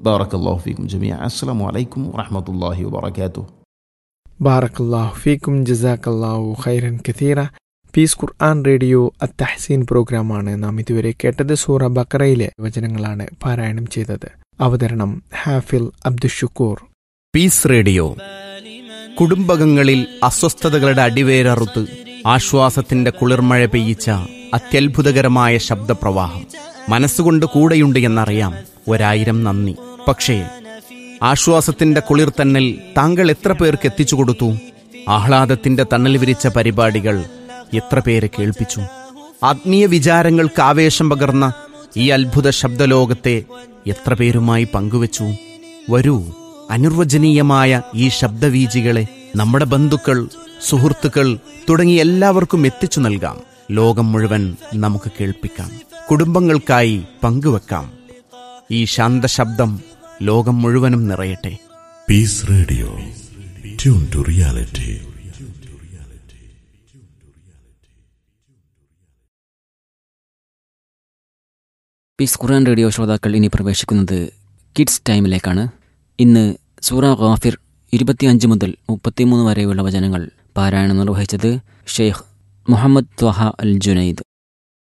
بارك الله فيكم جميعا السلام عليكم ورحمة الله وبركاته ബാറക്കല്ലാഹു ഫീക്കും ജസാക്കല്ലാഹു ഖൈറൻ കഥീറ പീസ് ഖുർആൻ റേഡിയോ അത്തഹസീൻ പ്രോഗ്രാമാണ് നാം ഇതുവരെ കേട്ടത് സൂറ ബക്കറയിലെ വചനങ്ങളാണ് പാരായണം ചെയ്തത് അവതരണം ഹാഫിൽ അബ്ദുഷുക്കൂർ പീസ് റേഡിയോ കുടുംബകങ്ങളിൽ അസ്വസ്ഥതകളുടെ അടിവേരറുത്ത് ആശ്വാസത്തിന്റെ കുളിർമഴ പെയ്യിച്ച അത്യത്ഭുതകരമായ ശബ്ദപ്രവാഹം മനസ്സുകൊണ്ട് കൂടെയുണ്ട് എന്നറിയാം ഒരായിരം നന്ദി പക്ഷേ ആശ്വാസത്തിന്റെ കുളിർ തന്നൽ താങ്കൾ എത്ര പേർക്ക് എത്തിച്ചു കൊടുത്തു ആഹ്ലാദത്തിന്റെ തണൽ വിരിച്ച പരിപാടികൾ എത്ര പേരെ കേൾപ്പിച്ചു ആത്മീയ വിചാരങ്ങൾക്ക് ആവേശം പകർന്ന ഈ അത്ഭുത ശബ്ദലോകത്തെ എത്ര പേരുമായി പങ്കുവച്ചു വരൂ അനിർവചനീയമായ ഈ ശബ്ദവീജികളെ നമ്മുടെ ബന്ധുക്കൾ സുഹൃത്തുക്കൾ തുടങ്ങി എല്ലാവർക്കും എത്തിച്ചു നൽകാം ലോകം മുഴുവൻ നമുക്ക് കേൾപ്പിക്കാം കുടുംബങ്ങൾക്കായി പങ്കുവെക്കാം ഈ ശാന്തശബ്ദം ലോകം മുഴുവനും നിറയട്ടെ Peace Radio. Tune to reality. Peace Quran radio ശ്രോതാക്കൾ ഇനി പ്രവേശിക്കുന്നത് കിഡ്സ് ടൈമിലേക്കാണ് ഇന്ന് സൂറ ഗാഫിർ ഇരുപത്തിയഞ്ച് മുതൽ മുപ്പത്തിമൂന്ന് വരെയുള്ള വചനങ്ങൾ പാരായണം നിർവഹിച്ചത് ഷെയ്ഖ് മുഹമ്മദ് ത്വഹ അൽ ജുനൈദ്